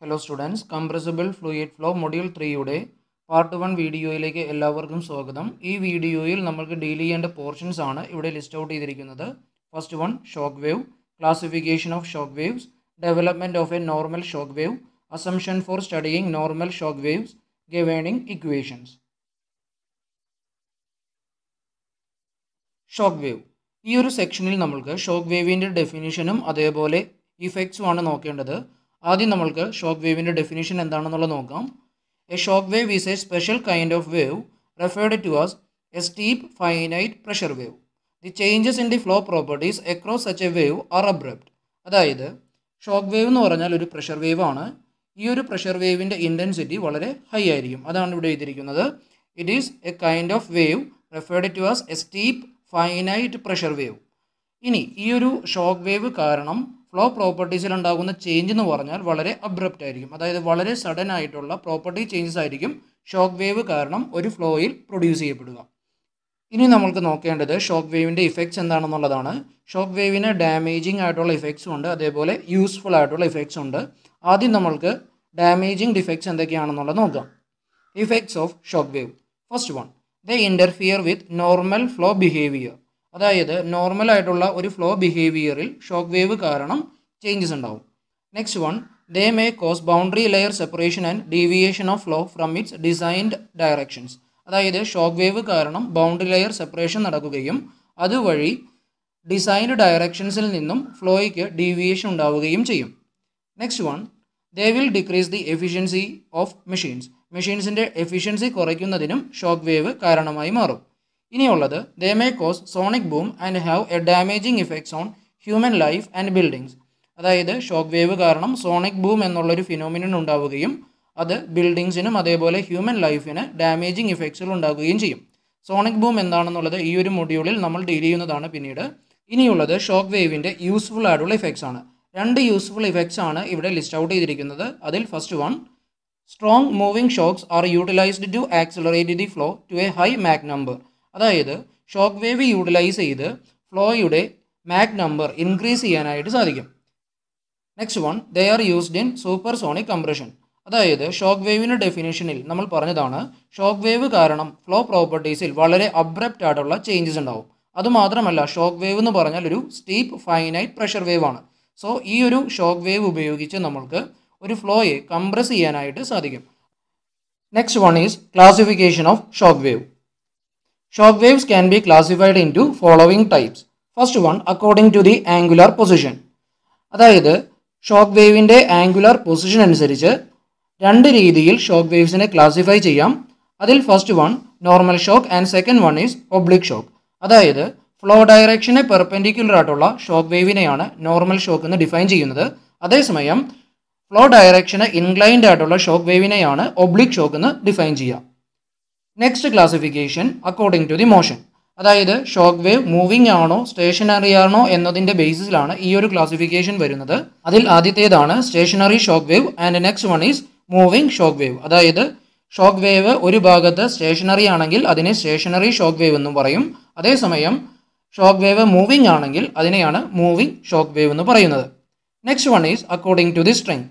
Hello students compressible fluid flow module ത്രീയുടെ part one വീഡിയോയിലേക്ക് എല്ലാവർക്കും സ്വാഗതം ഈ വീഡിയോയിൽ നമ്മൾക്ക് ഡീൽ ചെയ്യേണ്ട പോർഷൻസ് ആണ് ഇവിടെ ലിസ്റ്റ് ഔട്ട് ചെയ്തിരിക്കുന്നത് first one shock wave classification of shock waves development of a normal shock wave assumption for studying normal shock waves governing equations shock wave ഈ ഒരു സെക്ഷനിൽ നമ്മൾക്ക് ഷോക്ക് വേവിൻ്റെ ഡെഫിനിഷനും അതേപോലെ ഇഫക്ട്സും ആണ് നോക്കേണ്ടത് ആദ്യം നമ്മൾക്ക് ഷോക്ക് വേവിൻ്റെ ഡെഫിനിഷൻ എന്താണെന്നുള്ളത് നോക്കാം a shock wave is a special kind of wave referred to as a steep finite pressure wave the changes in the flow properties across such a wave are abrupt അതായത് shock wave എന്ന് പറഞ്ഞാൽ ഒരു pressure wave ആണ് ഈ ഒരു pressure വേവിൻ്റെ intensity വളരെ high ആയിരിക്കും അതാണ് ഇവിടെ എഴുതിയിരിക്കുന്നത് it is a kind of wave referred to as a steep finite pressure wave ഇനി ഈ ഒരു ഷോക്ക് വേവ് കാരണം ഫ്ലോ പ്രോപ്പർട്ടീസിൽ ഉണ്ടാകുന്ന ചേഞ്ച് എന്ന് പറഞ്ഞാൽ വളരെ അബ്രപ്റ്റ് ആയിരിക്കും അതായത് വളരെ സഡൻ ആയിട്ടുള്ള പ്രോപ്പർട്ടി ചേഞ്ചസ് ആയിരിക്കും ഷോക്ക് വേവ് കാരണം ഒരു ഫ്ലോയിൽ പ്രൊഡ്യൂസ് ചെയ്യപ്പെടുക ഇനി നമ്മൾക്ക് നോക്കേണ്ടത് ഷോക്ക് വേവിൻ്റെ ഇഫക്ട്സ് എന്താണെന്നുള്ളതാണ് ഷോക്ക് വേവിന് ഡാമേജിങ് ആയിട്ടുള്ള ഇഫക്ട്സും ഉണ്ട് അതേപോലെ യൂസ്ഫുൾ ആയിട്ടുള്ള ഇഫക്ട്സ് ഉണ്ട് ആദ്യം നമ്മൾക്ക് ഡാമേജിങ് ഡിഫക്ട്സ് എന്തൊക്കെയാണെന്നുള്ളത് നോക്കാം effects of shock wave first one the interfere with normal flow behaviour അതായത് നോർമൽ ആയിട്ടുള്ള ഒരു ഫ്ലോ ബിഹേവിയറിൽ ഷോക്ക് വേവ് കാരണം ചേഞ്ചസ് ഉണ്ടാവും next one they may cause boundary layer separation and deviation of flow from its designed directions അതായത് shock wave കാരണം boundary layer separation നടക്കുകയും അതുവഴി ഡിസൈൻഡ് ഡയറക്ഷൻസിൽ നിന്നും ഫ്ലോയ്ക്ക് ഡീവിയേഷൻ ഉണ്ടാവുകയും ചെയ്യും next one they will decrease the efficiency of machines മെഷീൻസിൻ്റെ എഫിഷ്യൻസി കുറയ്ക്കുന്നതിനും ഷോക്ക് വേവ് കാരണമായി മാറും ഇനിയുള്ളത് they may cause sonic boom and have a damaging effects on human life and buildings അതായത് ഷോക്ക് വേവ് കാരണം സോണിക് ബൂം എന്നുള്ളൊരു phenomenon ഉണ്ടാവുകയും അത് ബിൽഡിങ്സിനും അതേപോലെ ഹ്യൂമൻ ലൈഫിന് ഡാമേജിങ് ഇഫക്ട്സുകൾ ഉണ്ടാകുകയും ചെയ്യും സോണിക് ബൂം എന്താണെന്നുള്ളത് ഈ ഒരു മൊഡ്യൂളിൽ നമ്മൾ ഡീൽ ചെയ്യുന്നതാണ് പിന്നീട് ഇനിയുള്ളത് ഷോക്ക് വേവിൻ്റെ യൂസ്ഫുൾ ആയിട്ടുള്ള ഇഫക്ട്സ് ആണ് രണ്ട് യൂസ്ഫുൾ ഇഫക്ട്സ് ആണ് ഇവിടെ ലിസ്റ്റ് ഔട്ട് ചെയ്തിരിക്കുന്നത് അതിൽ first one strong moving shocks are utilised to accelerate the flow to a high Mach number അതായത് ഷോക്ക് വേവ് യൂട്ടിലൈസ് ചെയ്ത് ഫ്ലോയുടെ മാക് നമ്പർ ഇൻക്രീസ് ചെയ്യാനായിട്ട് സാധിക്കും next one they are used in supersonic compression അതായത് shock വേവിൻ്റെ ഡെഫിനേഷനിൽ നമ്മൾ പറഞ്ഞതാണ് ഷോക്ക് വേവ് കാരണം ഫ്ലോ പ്രോപ്പർട്ടീസിൽ വളരെ അബ്രപ്റ്റ് ആയിട്ടുള്ള ചേഞ്ചസ് ഉണ്ടാവും അതുമാത്രമല്ല ഷോക്ക് വേവ് എന്ന് പറഞ്ഞാൽ ഒരു സ്റ്റീപ്പ് ഫൈനൈറ്റ് പ്രഷർ വേവ് ആണ് സോ ഈ ഒരു ഷോക്ക് വേവ് ഉപയോഗിച്ച് നമ്മൾക്ക് ഒരു ഫ്ലോയെ കംപ്രസ് ചെയ്യാനായിട്ട് സാധിക്കും next one is classification of shock wave shock waves can be classified into following types first one according to the angular position അതായത് shock വേവിൻ്റെ ആംഗുലാർ പൊസിഷൻ അനുസരിച്ച് രണ്ട് രീതിയിൽ ഷോക്ക് വേവ്സിനെ ക്ലാസിഫൈ ചെയ്യാം അതിൽ first one normal shock and second one is oblique shock അതായത് flow ഡയറക്ഷനെ പെർപെൻഡിക്കുലർ ആയിട്ടുള്ള ഷോക്ക് വേവിനെയാണ് നോർമൽ ഷോക്ക് എന്ന് ഡിഫൈൻ ചെയ്യുന്നത് അതേസമയം ഫ്ലോ ഡയറക്ഷന് ഇൻക്ലൈൻഡ് ആയിട്ടുള്ള ഷോക്ക് വേവിനെയാണ് ഒബ്ലിക് ഷോക്ക് എന്ന് ഡിഫൈൻ ചെയ്യുക next classification according to the motion അതായത് ഷോക്ക് വേവ് മൂവിംഗ് ആണോ സ്റ്റേഷനറി ആണോ എന്നതിൻ്റെ ബേസിസിലാണ് ഈ ഒരു ക്ലാസിഫിക്കേഷൻ വരുന്നത് അതിൽ ആദ്യത്തേതാണ് stationary shock wave and next one is moving shock wave അതായത് ഷോക്ക് വേവ് ഒരു ഭാഗത്ത് സ്റ്റേഷനറി ആണെങ്കിൽ അതിനെ സ്റ്റേഷനറി ഷോക്ക് വേവ് എന്നും പറയും അതേസമയം ഷോക്ക് വേവ് മൂവിംഗ് ആണെങ്കിൽ അതിനെയാണ് മൂവിംഗ് ഷോക്ക് വേവ് എന്ന് പറയുന്നത് next one is according to the strength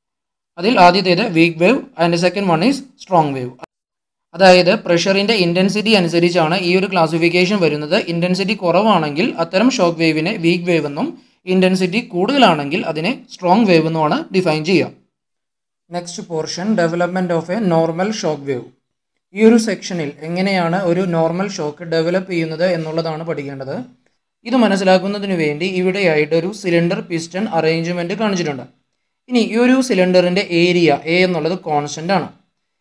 അതിൽ ആദ്യത്തേത് weak wave and second one is strong wave അതായത് പ്രഷറിൻ്റെ ഇൻറ്റൻസിറ്റി അനുസരിച്ചാണ് ഈ ഒരു ക്ലാസിഫിക്കേഷൻ വരുന്നത് ഇൻറ്റൻസിറ്റി കുറവാണെങ്കിൽ അത്തരം ഷോക്ക് വേവിനെ വീക്ക് വേവ് എന്നും ഇൻറ്റൻസിറ്റി കൂടുതലാണെങ്കിൽ അതിനെ സ്ട്രോങ് വേവ് എന്നുമാണ് ഡിഫൈൻ ചെയ്യുക next portion development of a normal shock wave ഈ ഒരു സെക്ഷനിൽ എങ്ങനെയാണ് ഒരു നോർമൽ ഷോക്ക് ഡെവലപ്പ് ചെയ്യുന്നത് എന്നുള്ളതാണ് പഠിക്കേണ്ടത് ഇത് മനസ്സിലാക്കുന്നതിന് വേണ്ടി ഇവിടെയായിട്ട് ഒരു സിലിണ്ടർ പിസ്റ്റൺ അറേഞ്ച്മെൻറ്റ് കാണിച്ചിട്ടുണ്ട് ഇനി ഈ ഒരു സിലിണ്ടറിൻ്റെ ഏരിയ എ എന്നുള്ളത് കോൺസ്റ്റൻ്റ് ആണ്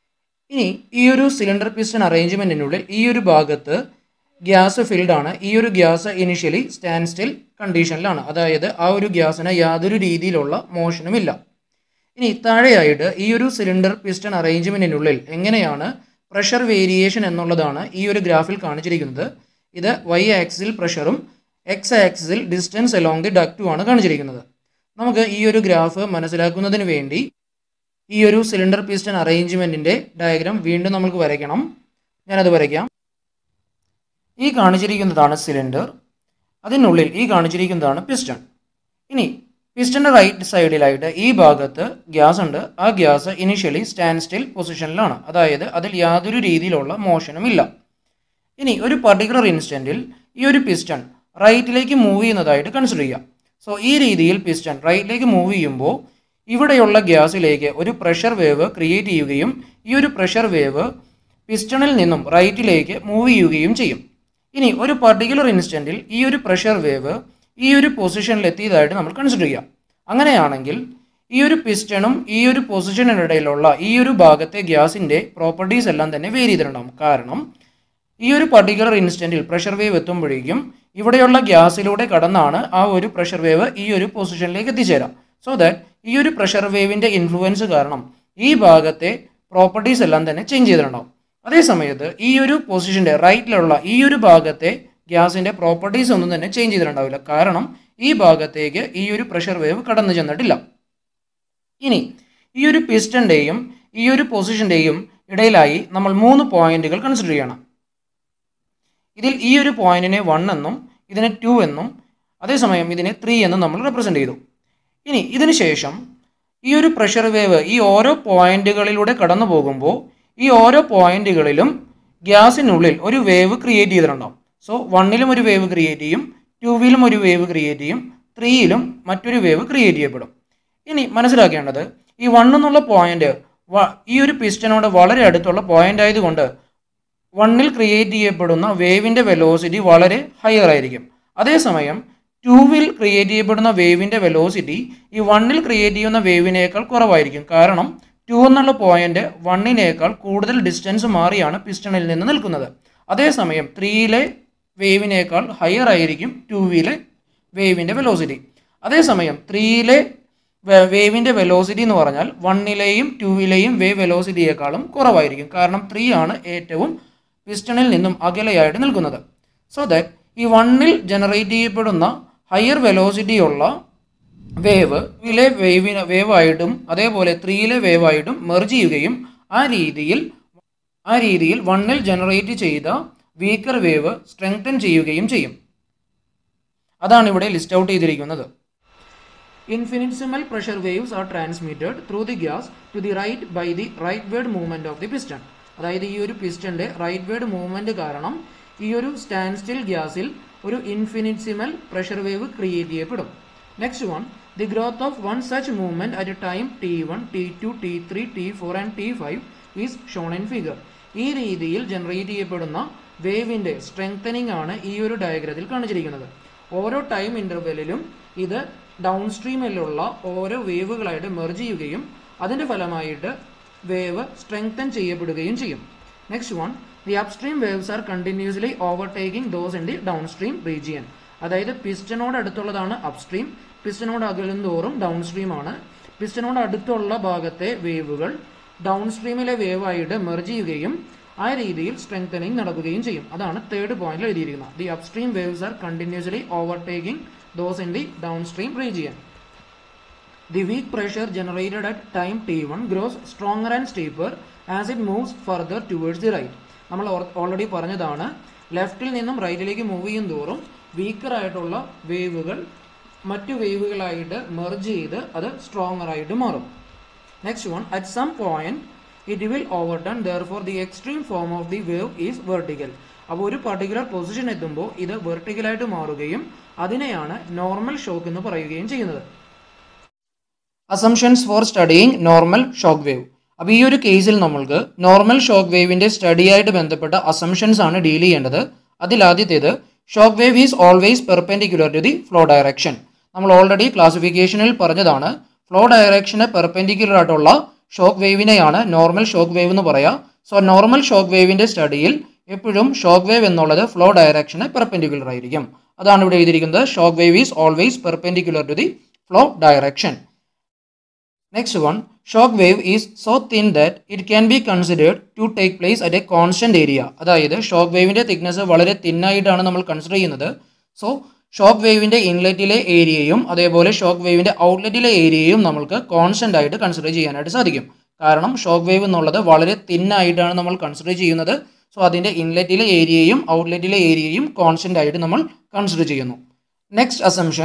ഇനി ഈ ഒരു സിലിണ്ടർ പിസ്റ്റൺ അറേഞ്ച്മെൻറ്റിനുള്ളിൽ ഈ ഒരു ഭാഗത്ത് ഗ്യാസ് ഫിൽഡ് ആണ് ഈ ഒരു ഗ്യാസ് ഇനിഷ്യലി സ്റ്റാൻഡ് സ്റ്റിൽ കണ്ടീഷനിലാണ് അതായത് ആ ഒരു ഗ്യാസിന് യാതൊരു രീതിയിലുള്ള മോഷനും ഇല്ല ഇനി താഴെയായിട്ട് ഈ ഒരു സിലിണ്ടർ പിസ്റ്റൺ അറേഞ്ച്മെൻറ്റിനുള്ളിൽ എങ്ങനെയാണ് പ്രഷർ വേരിയേഷൻ എന്നുള്ളതാണ് ഈ ഒരു ഗ്രാഫിൽ കാണിച്ചിരിക്കുന്നത് ഇത് വൈ ആക്സിൽ പ്രഷറും എക്സ് ആക്സിൽ ഡിസ്റ്റൻസ് അലോങ് ദി ഡക്റ്റുമാണ് കാണിച്ചിരിക്കുന്നത് നമുക്ക് ഈ ഒരു ഗ്രാഫ് മനസ്സിലാക്കുന്നതിന് വേണ്ടി ഈ ഒരു സിലിണ്ടർ പിസ്റ്റൺ അറേഞ്ച്മെൻറ്റിൻ്റെ ഡയഗ്രാം വീണ്ടും നമുക്ക് വരയ്ക്കണം ഞാനത് വരയ്ക്കാം ഈ കാണിച്ചിരിക്കുന്നതാണ് സിലിണ്ടർ അതിനുള്ളിൽ ഈ കാണിച്ചിരിക്കുന്നതാണ് പിസ്റ്റൺ ഇനി പിസ്റ്റൻ്റെ റൈറ്റ് സൈഡിലായിട്ട് ഈ ഭാഗത്ത് ഗ്യാസ് ഉണ്ട് ആ ഗ്യാസ് ഇനിഷ്യലി സ്റ്റാൻഡ് സ്റ്റിൽ പൊസിഷനിലാണ് അതായത് അതിൽ യാതൊരു രീതിയിലുള്ള മോഷനും ഇല്ല ഇനി ഒരു പർട്ടിക്കുലർ ഇൻസ്റ്റൻറ്റിൽ ഈ ഒരു പിസ്റ്റൺ റൈറ്റിലേക്ക് മൂവ് ചെയ്യുന്നതായിട്ട് കൺസിഡർ ചെയ്യാം സോ ഈ രീതിയിൽ പിസ്റ്റൺ റൈറ്റിലേക്ക് മൂവ് ചെയ്യുമ്പോൾ ഇവിടെയുള്ള ഗ്യാസിലേക്ക് ഒരു പ്രഷർ വേവ് ക്രിയേറ്റ് ചെയ്യുകയും ഈ ഒരു പ്രഷർ വേവ് പിസ്റ്റണിൽ നിന്നും റൈറ്റിലേക്ക് മൂവ് ചെയ്യുകയും ചെയ്യും ഇനി ഒരു പർട്ടിക്കുലർ ഇൻസ്റ്റൻറ്റിൽ ഈ ഒരു പ്രഷർ വേവ് ഈ ഒരു പൊസിഷനിൽ എത്തിയതായിട്ട് നമ്മൾ കൺസിഡർ ചെയ്യാം അങ്ങനെയാണെങ്കിൽ ഈ ഒരു പിസ്റ്റണും ഈ ഒരു പൊസിഷനിനിടയിലുള്ള ഈ ഒരു ഭാഗത്തെ ഗ്യാസിൻ്റെ പ്രോപ്പർട്ടീസ് എല്ലാം തന്നെ വേരി ചെയ്തിട്ടുണ്ടാകും കാരണം ഈ ഒരു പർട്ടിക്കുലർ ഇൻസ്റ്റൻറ്റിൽ പ്രഷർ വേവ് എത്തുമ്പോഴേക്കും ഇവിടെയുള്ള ഗ്യാസിലൂടെ കടന്നാണ് ആ ഒരു പ്രഷർ വേവ് ഈ ഒരു പൊസിഷനിലേക്ക് എത്തിച്ചേരാം സോ ദാറ്റ് ഈ ഒരു പ്രഷർ വേവിൻ്റെ ഇൻഫ്ലുവൻസ് കാരണം ഈ ഭാഗത്തെ പ്രോപ്പർട്ടീസ് എല്ലാം തന്നെ ചേഞ്ച് ചെയ്തിട്ടുണ്ടാവും അതേ സമയത്ത് ഈ ഒരു പൊസിഷൻ്റെ റൈറ്റിലുള്ള ഈ ഒരു ഭാഗത്തെ ഗ്യാസിൻ്റെ പ്രോപ്പർട്ടീസ് ഒന്നും തന്നെ ചേഞ്ച് ചെയ്തിട്ടുണ്ടാവില്ല കാരണം ഈ ഭാഗത്തേക്ക് ഈ ഒരു പ്രഷർ വേവ് കടന്നു ചെന്നിട്ടില്ല ഇനി ഈ ഒരു പിസ്റ്റൻ്റെയും ഈ ഒരു പൊസിഷൻ്റെയും ഇടയിലായി നമ്മൾ മൂന്ന് പോയിന്റുകൾ കൺസിഡർ ചെയ്യണം ഇതിൽ ഈ ഒരു പോയിന്റിനെ വൺ എന്നും ഇതിനെ ടു എന്നും അതേസമയം ഇതിനെ ത്രീ എന്നും നമ്മൾ റെപ്രസെൻ്റ് ചെയ്തു ഇനി ഇതിന് ശേഷം ഈ ഒരു പ്രഷർ വേവ് ഈ ഓരോ പോയിന്റുകളിലൂടെ കടന്നു പോകുമ്പോൾ ഈ ഓരോ പോയിന്റുകളിലും ഗ്യാസിനുള്ളിൽ ഒരു വേവ് ക്രിയേറ്റ് ചെയ്തിട്ടുണ്ടാവും സോ വണ്ണിലും ഒരു വേവ് ക്രിയേറ്റ് ചെയ്യും ടൂവിലും ഒരു വേവ് ക്രിയേറ്റ് ചെയ്യും ത്രീയിലും മറ്റൊരു വേവ് ക്രിയേറ്റ് ചെയ്യപ്പെടും ഇനി മനസ്സിലാക്കേണ്ടത് ഈ വൺ എന്നുള്ള പോയിന്റ് ഈ ഒരു പിസ്റ്റനോട് വളരെ അടുത്തുള്ള പോയിന്റ് ആയതുകൊണ്ട് വണ്ണിൽ ക്രിയേറ്റ് ചെയ്യപ്പെടുന്ന വേവിൻ്റെ വെലോസിറ്റി വളരെ ഹയർ ആയിരിക്കും അതേസമയം ടൂവിൽ ക്രിയേറ്റ് ചെയ്യപ്പെടുന്ന വേവിൻ്റെ വെലോസിറ്റി ഈ വണ്ണിൽ ക്രിയേറ്റ് ചെയ്യുന്ന വേവിനേക്കാൾ കുറവായിരിക്കും കാരണം ടു എന്നുള്ള പോയിന്റ് വണ്ണിനേക്കാൾ കൂടുതൽ ഡിസ്റ്റൻസ് മാറിയാണ് പിസ്റ്റണിൽ നിന്ന് നിൽക്കുന്നത് അതേസമയം ത്രീയിലെ വേവിനേക്കാൾ ഹയർ ആയിരിക്കും ടൂവിലെ വേവിൻ്റെ വെലോസിറ്റി അതേസമയം ത്രീയിലെ വേവിൻ്റെ വെലോസിറ്റി എന്ന് പറഞ്ഞാൽ വണ്ണിലെയും ടൂവിലെയും വേവ് വെലോസിറ്റിയേക്കാളും കുറവായിരിക്കും കാരണം ത്രീ ആണ് ഏറ്റവും പിസ്റ്റണിൽ നിന്നും അകലെയായിട്ട് നിൽക്കുന്നത് സോ ദാറ്റ് ഈ വണ്ണിൽ ജനറേറ്റ് ചെയ്യപ്പെടുന്ന ഹയർ വെലോസിറ്റി ഉള്ള വേവ് വിലെ വേവിന് വേവായിട്ടും അതേപോലെ ത്രീയിലെ വേവായിട്ടും മെർജ് ചെയ്യുകയും ആ രീതിയിൽ ആ രീതിയിൽ വണ്ണിൽ ജനറേറ്റ് ചെയ്ത വീക്കർ വേവ് സ്ട്രെങ്തൻ ചെയ്യുകയും ചെയ്യും അതാണ് ഇവിടെ ലിസ്റ്റ് ഔട്ട് ചെയ്തിരിക്കുന്നത് infinitesimal pressure waves are transmitted through the gas to the right by the rightward movement of the piston അതായത് ഈ ഒരു പിസ്റ്റന്റെ റൈറ്റ് വേർഡ് മൂവ്മെന്റ് കാരണം ഈ ഒരു സ്റ്റാൻഡ് സ്റ്റിൽ ഗ്യാസിൽ ഒരു ഇൻഫിനിറ്റ്സിമൽ പ്രഷർ വേവ് ക്രിയേറ്റ് ചെയ്യപ്പെടും next one the growth of one such movement at a time T one T two T three T four and T five is shown in figure ഈ രീതിയിൽ generate ചെയ്യപ്പെടുന്ന വേവിന്റെ strengthening ആണ് ഈ ഒരു ഡയഗ്രത്തിൽ കാണിച്ചിരിക്കുന്നത് ഓരോ ടൈം ഇന്റർവെല്ലിലും ഇത് ഡൗൺ സ്ട്രീമിലുള്ള ഓരോ വേവുകളായിട്ട് മെർജ് ചെയ്യുകയും അതിന്റെ ഫലമായിട്ട് വേവ് സ്ട്രെങ്തൻ ചെയ്യപ്പെടുകയും ചെയ്യും next one the upstream waves are continuously overtaking those in the downstream region അതായത് പിസ്റ്റനോട് അടുത്തുള്ളതാണ് അപ്സ്ട്രീം പിസ്റ്റനോട് അകലും തോറും ഡൗൺ സ്ട്രീം ആണ് പിസ്റ്റനോട് അടുത്തുള്ള ഭാഗത്തെ വേവുകൾ ഡൗൺ സ്ട്രീമിലെ വേവായിട്ട് മെർജ് ചെയ്യുകയും ആ രീതിയിൽ സ്ട്രെങ്തനിങ് നടക്കുകയും ചെയ്യും അതാണ് തേർഡ് പോയിന്റിൽ എഴുതിയിരിക്കുന്നത് the upstream waves are continuously overtaking those in the downstream region The weak pressure generated at time t1 grows stronger and steeper as it moves further towards the right. നമ്മൾ already പറഞ്ഞതാണ് ലെഫ്റ്റിൽ നിന്നും റൈറ്റിലേക്ക് move ചെയ്യും തോറും weaker ആയിട്ടുള്ള വേവുകൾ മറ്റു വേവുകളായിട്ട് merge ചെയ്ത് അത് സ്ട്രോങ്ങർ ആയിട്ട് മാറും next one at some point it will overturn therefore the extreme form of the wave is vertical അപ്പോൾ ഒരു പർട്ടിക്കുലർ പൊസിഷൻ എത്തുമ്പോൾ ഇത് വെർട്ടിക്കലായിട്ട് മാറുകയും അതിനെയാണ് നോർമൽ ഷോക്ക് എന്ന് പറയുകയും ചെയ്യുന്നത് assumptions for studying normal shock wave അപ്പോൾ ഈ ഒരു കേസിൽ നമ്മൾക്ക് നോർമൽ ഷോക്ക് വേവിൻ്റെ സ്റ്റഡിയായിട്ട് ബന്ധപ്പെട്ട അസംഷൻസ് ആണ് ഡീൽ ചെയ്യേണ്ടത് അതിലാദ്യത്തേത് shock wave is always perpendicular to the flow direction നമ്മൾ ഓൾറെഡി ക്ലാസിഫിക്കേഷനിൽ പറഞ്ഞതാണ് ഫ്ലോ ഡയറക്ഷന് പെർപെൻഡിക്കുലർ ആയിട്ടുള്ള ഷോക്ക് വേവിനെയാണ് നോർമൽ ഷോക്ക് വേവ് എന്ന് പറയുക സോ നോർമൽ ഷോക്ക് വേവിൻ്റെ സ്റ്റഡിയിൽ എപ്പോഴും ഷോക്ക് വേവ് എന്നുള്ളത് ഫ്ലോ ഡയറക്ഷന് പെർപെൻഡിക്കുലർ ആയിരിക്കും അതാണ് ഇവിടെ എഴുതിയിരിക്കുന്നത് shock wave is always perpendicular to the flow direction next one shock wave is so thin that it can be considered to take place at A constant area അതായത് shock വേവിൻ്റെ thickness വളരെ തിന്നായിട്ടാണ് നമ്മൾ consider ചെയ്യുന്നത് so shock വേവിൻ്റെ ഇൻലെറ്റിലെ ഏരിയയും അതേപോലെ shock വേവിൻ്റെ ഔട്ട്ലെറ്റിലെ ഏരിയയും നമുക്ക് കോൺസ്റ്റന്റ് ആയിട്ട് കൺസിഡർ ചെയ്യാനായിട്ട് സാധിക്കും കാരണം ഷോക്ക് വേവ് എന്നുള്ളത് വളരെ തിന്നായിട്ടാണ് നമ്മൾ കൺസിഡർ ചെയ്യുന്നത് സോ അതിൻ്റെ ഇൻലെറ്റിലെ ഏരിയയും ഔട്ട്ലെറ്റിലെ ഏരിയയും കോൺസ്റ്റന്റ് ആയിട്ട് നമ്മൾ കൺസിഡർ ചെയ്യുന്നു next assumption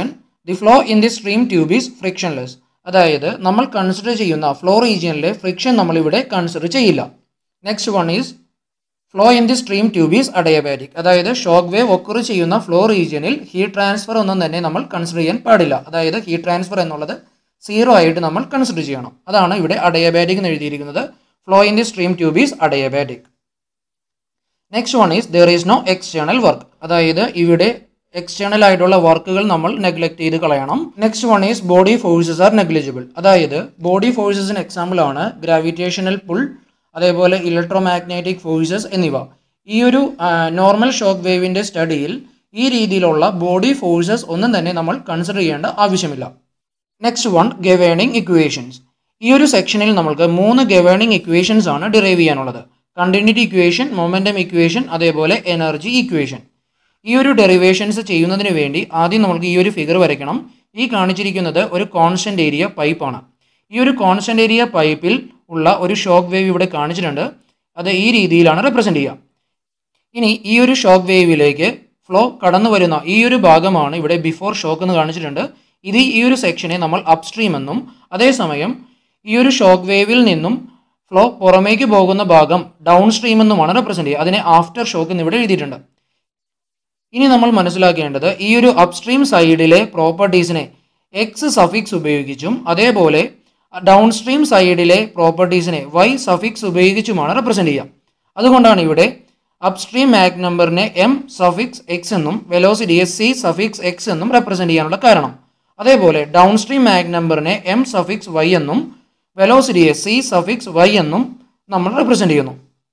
the flow in the stream tube is frictionless അതായത് നമ്മൾ കൺസിഡർ ചെയ്യുന്ന ഫ്ലോ റീജിയനിലെ ഫ്രിക്ഷൻ നമ്മളിവിടെ കൺസിഡർ ചെയ്യില്ല next one is flow in the stream tube is adiabatic അതായത് ഷോക്ക് വേവ് ഒക്കുർ ചെയ്യുന്ന ഫ്ലോ റീജിയനിൽ ഹീറ്റ് ട്രാൻസ്ഫർ ഒന്നും തന്നെ നമ്മൾ കൺസിഡർ ചെയ്യാൻ പാടില്ല അതായത് ഹീറ്റ് ട്രാൻസ്ഫർ എന്നുള്ളത് സീറോ ആയിട്ട് നമ്മൾ കൺസിഡർ ചെയ്യണം അതാണ് ഇവിടെ അഡയബാറ്റിക് എന്ന് എഴുതിയിരിക്കുന്നത് flow in the stream tube is adiabatic next one is there is no external work അതായത് ഇവിടെ എക്സ്റ്റേണൽ ആയിട്ടുള്ള വർക്കുകൾ നമ്മൾ നെഗ്ലക്ട് ചെയ്ത് കളയണം next one is body forces are negligible അതായത് ബോഡി ഫോഴ്സസിന് എക്സാമ്പിൾ ആണ് ഗ്രാവിറ്റേഷണൽ പുൾ അതേപോലെ ഇലക്ട്രോ മാഗ്നറ്റിക് ഫോഴ്സസ് എന്നിവ ഈ ഒരു നോർമൽ ഷോക്ക് വേവിൻ്റെ സ്റ്റഡിയിൽ ഈ രീതിയിലുള്ള ബോഡി ഫോഴ്സസ് ഒന്നും തന്നെ നമ്മൾ കൺസിഡർ ചെയ്യേണ്ട ആവശ്യമില്ല നെക്സ്റ്റ് വൺ ഗവേണിംഗ് ഇക്വേഷൻസ് ഈ ഒരു സെക്ഷനിൽ നമ്മൾക്ക് മൂന്ന് ഗവേണിംഗ് ഇക്വേഷൻസ് ആണ് ഡിറൈവ് ചെയ്യാനുള്ളത് കണ്ടിന്യൂറ്റി ഇക്വേഷൻ മൊമെൻറ്റം ഇക്വേഷൻ അതേപോലെ എനർജി ഇക്വേഷൻ ഈ ഒരു ഡെറിവേഷൻസ് ചെയ്യുന്നതിന് വേണ്ടി ആദ്യം നമുക്ക് ഈ ഒരു ഫിഗർ വരയ്ക്കണം ഈ കാണിച്ചിരിക്കുന്നത് ഒരു കോൺസ്റ്റന്റ് ഏരിയ പൈപ്പാണ് ഈ ഒരു കോൺസ്റ്റന്റ് ഏരിയ പൈപ്പിൽ ഉള്ള ഒരു ഷോക്ക് വേവ് ഇവിടെ കാണിച്ചിട്ടുണ്ട് അത് ഈ രീതിയിലാണ് റെപ്രസെൻ്റ് ചെയ്യുക ഇനി ഈ ഒരു ഷോക്ക് വേവിലേക്ക് ഫ്ലോ കടന്നു വരുന്ന ഈ ഒരു ഭാഗമാണ് ഇവിടെ ബിഫോർ ഷോക്ക് എന്ന് കാണിച്ചിട്ടുണ്ട് ഇത് ഈ ഒരു സെക്ഷനെ നമ്മൾ അപ്സ്ട്രീം എന്നും അതേസമയം ഈ ഒരു ഷോക്ക് വേവിൽ നിന്നും ഫ്ലോ പുറമേക്ക് പോകുന്ന ഭാഗം ഡൗൺ സ്ട്രീം എന്നുമാണ് റെപ്രസെൻ്റ് ചെയ്യുക അതിനെ ആഫ്റ്റർ ഷോക്ക് എന്ന് ഇവിടെ എഴുതിയിട്ടുണ്ട് ഇനി നമ്മൾ മനസ്സിലാക്കേണ്ടത് ഈ ഒരു അപ്സ്ട്രീം സൈഡിലെ പ്രോപ്പർട്ടീസിനെ എക്സ് സഫിക്സ് ഉപയോഗിച്ചും അതേപോലെ ഡൗൺ സ്ട്രീം സൈഡിലെ പ്രോപ്പർട്ടീസിനെ വൈ സഫിക്സ് ഉപയോഗിച്ചുമാണ് റെപ്രസെൻ്റ് ചെയ്യുക അതുകൊണ്ടാണ് ഇവിടെ അപ്സ്ട്രീം മാഗ് നമ്പറിനെ എം സഫിക്സ് എക്സ് എന്നും വെലോസിറ്റിയെ സി സഫിക്സ് എക്സ് എന്നും റെപ്രസെൻ്റ് ചെയ്യാനുള്ള കാരണം അതേപോലെ ഡൗൺ സ്ട്രീം മാഗ് നമ്പറിനെ എം സഫിക്സ് വൈ എന്നും വെലോസിറ്റിയെ സി സഫിക്സ് വൈ എന്നും നമ്മൾ റെപ്രസെൻ്റ് ചെയ്യുന്നു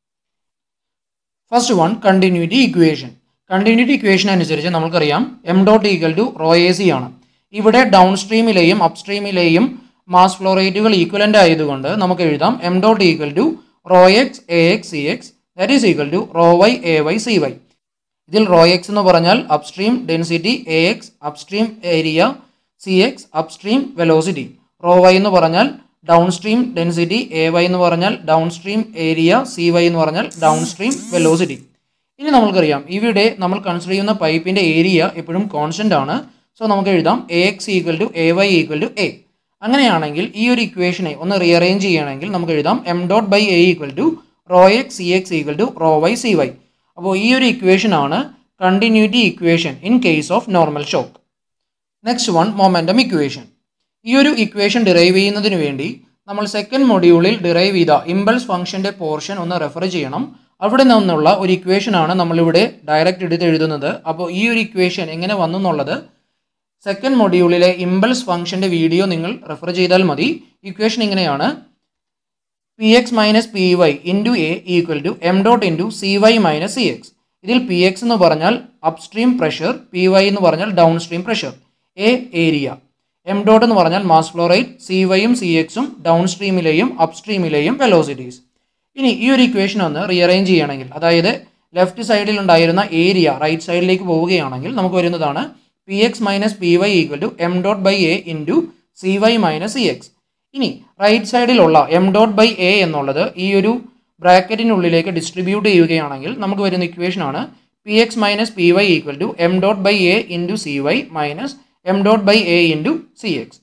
first one continuity equation continuity equation അനുസരിച്ച് നമുക്കറിയാം M dot equal to rho A C ആണ് ഇവിടെ ഡൗൺ സ്ട്രീമിലെയും അപ് സ്ട്രീമിലെയും മാസ് ഫ്ലോ റേറ്റുകൾ ഈക്വലൻ്റ് ആയതുകൊണ്ട് നമുക്ക് എഴുതാം M dot equal to rho X A X C X that is equal to rho Y A Y C Y ഇതിൽ റോ എക്സ് എന്ന് പറഞ്ഞാൽ upstream density A X upstream area C X upstream velocity rho Y എന്ന് പറഞ്ഞാൽ downstream density A Y എന്ന് പറഞ്ഞാൽ downstream area C Y എന്ന് പറഞ്ഞാൽ down stream velocity ഇനി നമ്മൾക്കറിയാം ഇവിടെ നമ്മൾ കൺസിഡർ ചെയ്യുന്ന പൈപ്പിൻ്റെ ഏരിയ എപ്പോഴും കോൺസ്റ്റൻ്റ് ആണ് സോ നമുക്ക് എഴുതാം A X equal to A Y equal to A അങ്ങനെയാണെങ്കിൽ ഈ ഒരു ഇക്വേഷനെ ഒന്ന് റീഅറേഞ്ച് ചെയ്യുകയാണെങ്കിൽ നമുക്ക് എഴുതാം M dot by A equal to rho X C X equal to rho Y C Y അപ്പോൾ ഈ ഒരു ഇക്വേഷൻ ആണ് continuity equation in case of normal shock next one momentum equation ഈ ഒരു ഇക്വേഷൻ ഡിറൈവ് ചെയ്യുന്നതിന് വേണ്ടി നമ്മൾ സെക്കൻഡ് മൊഡ്യൂളിൽ ഡിറൈവ് ചെയ്ത ഇമ്പൾസ് ഫംഗ്ഷൻ്റെ പോർഷൻ ഒന്ന് റെഫർ ചെയ്യണം അവിടെ നിന്നുള്ള ഒരു ഇക്വേഷൻ ആണ് നമ്മളിവിടെ ഡയറക്റ്റ് എടുത്ത് എഴുതുന്നത് അപ്പോൾ ഈ ഒരു ഇക്വേഷൻ എങ്ങനെ വന്നു എന്നുള്ളത് സെക്കൻഡ് മൊഡ്യൂളിലെ ഇമ്പൾസ് ഫംഗ്ഷൻ്റെ വീഡിയോ നിങ്ങൾ റെഫർ ചെയ്താൽ മതി ഇക്വേഷൻ ഇങ്ങനെയാണ് P X minus P Y into A equal to M dot into C Y minus C X ഇതിൽ പി എക്സ് എന്ന് പറഞ്ഞാൽ അപ്സ്ട്രീം പ്രഷർ പി വൈ എന്ന് പറഞ്ഞാൽ downstream pressure A area M dot എന്ന് പറഞ്ഞാൽ mass flow rate C വൈയും C എക്സും ഡൗൺ സ്ട്രീമിലെയും അപ്സ്ട്രീമിലെയും വെലോസിറ്റീസ് ഇനി ഈ ഒരു ഇക്വേഷൻ ഒന്ന് റീഅറേഞ്ച് ചെയ്യണമെങ്കിൽ അതായത് ലെഫ്റ്റ് സൈഡിൽ ഉണ്ടായിരുന്ന ഏരിയ റൈറ്റ് സൈഡിലേക്ക് പോവുകയാണെങ്കിൽ നമുക്ക് വരുന്നതാണ് P X minus P Y equal to M dot by A into C Y minus C X ഇനി റൈറ്റ് സൈഡിലുള്ള എം ഡോട്ട് ബൈ എ എന്നുള്ളത് ഈ ഒരു ബ്രാക്കറ്റിനുള്ളിലേക്ക് ഡിസ്ട്രിബ്യൂട്ട് ചെയ്യുകയാണെങ്കിൽ നമുക്ക് വരുന്ന ഇക്വേഷൻ ആണ് P X minus P Y equal to M dot by A into C Y minus M dot by A into C X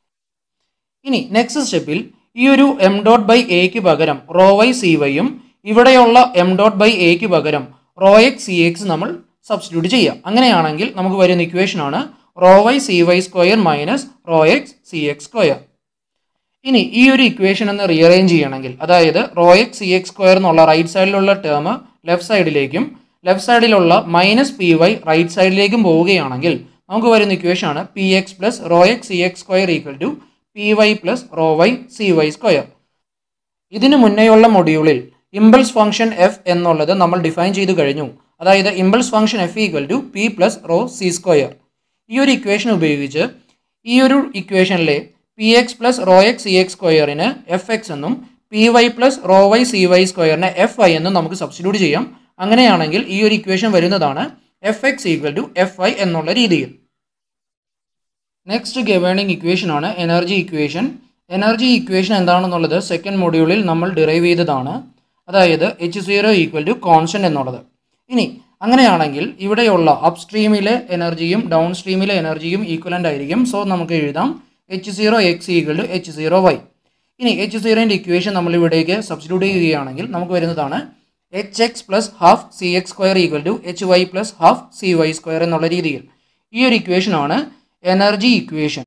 ഇനി നെക്സ്റ്റ് സ്റ്റെപ്പിൽ ഈ ഒരു എം ഡോട്ട് ബൈ എക്ക് പകരം റോ വൈ സി വൈയും ഇവിടെയുള്ള എം ഡോട്ട് ബൈ എക്ക് പകരം rho X C X നമ്മൾ സബ്സ്റ്റിറ്റ്യൂട്ട് ചെയ്യുക അങ്ങനെയാണെങ്കിൽ നമുക്ക് വരുന്ന ഇക്വേഷൻ ആണ് rho Y C Y square minus rho X C X square ഇനി ഈ ഒരു ഇക്വേഷൻ ഒന്ന് റീഅറേഞ്ച് ചെയ്യണമെങ്കിൽ അതായത് rho X C X square എന്നുള്ള റൈറ്റ് സൈഡിലുള്ള ടേം ലെഫ്റ്റ് സൈഡിലേക്കും ലെഫ്റ്റ് സൈഡിലുള്ള മൈനസ് പി വൈ റൈറ്റ് സൈഡിലേക്കും പോവുകയാണെങ്കിൽ നമുക്ക് വരുന്ന ഇക്വേഷൻ ആണ് P X plus rho X C X square equal to P Y plus rho Y C Y square ഇതിനു മുന്നേയുള്ള മൊഡ്യൂളിൽ ഇമ്പൾസ് ഫംഗ്ഷൻ എഫ് എന്നുള്ളത് നമ്മൾ ഡിഫൈൻ ചെയ്തു കഴിഞ്ഞു അതായത് impulse function F equal to P plus rho C square ഈ ഒരു ഇക്വേഷൻ ഉപയോഗിച്ച് ഈ ഒരു ഇക്വേഷനിലെ P X plus rho X C X സ്ക്വയറിന് എഫ് എക്സ് എന്നും P Y plus rho Y C Y സ്ക്വയറിന് എഫ് ഐ എന്നും നമുക്ക് സബ്സ്റ്റിറ്റ്യൂട്ട് ചെയ്യാം അങ്ങനെയാണെങ്കിൽ ഈ ഒരു ഇക്വേഷൻ വരുന്നതാണ് F X equal to F I എന്നുള്ള രീതിയിൽ നെക്സ്റ്റ് ഗവേണിംഗ് ഇക്വേഷൻ ആണ് എനർജി ഇക്വേഷൻ എനർജി ഇക്വേഷൻ എന്താണെന്നുള്ളത് സെക്കൻഡ് മൊഡ്യൂളിൽ നമ്മൾ ഡിറൈവ് ചെയ്തതാണ് അതായത് H zero equal to constant എന്നുള്ളത് ഇനി അങ്ങനെയാണെങ്കിൽ ഇവിടെയുള്ള അപ് സ്ട്രീമിലെ എനർജിയും ഡൗൺ സ്ട്രീമിലെ എനർജിയും ഈക്വലൻ്റ് ആയിരിക്കും സോ നമുക്ക് എഴുതാം H zero X equal to H zero Y ഇനി എച്ച് സീറോൻ്റെ ഇക്വേഷൻ നമ്മൾ ഇവിടേക്ക് സബ്സ്റ്റിറ്റ്യൂട്ട് ചെയ്യുകയാണെങ്കിൽ നമുക്ക് വരുന്നതാണ് H X plus half C X square equal to H Y plus half C Y square എന്നുള്ള രീതിയിൽ ഈ ഒരു ഇക്വേഷനാണ് എനർജി ഇക്വേഷൻ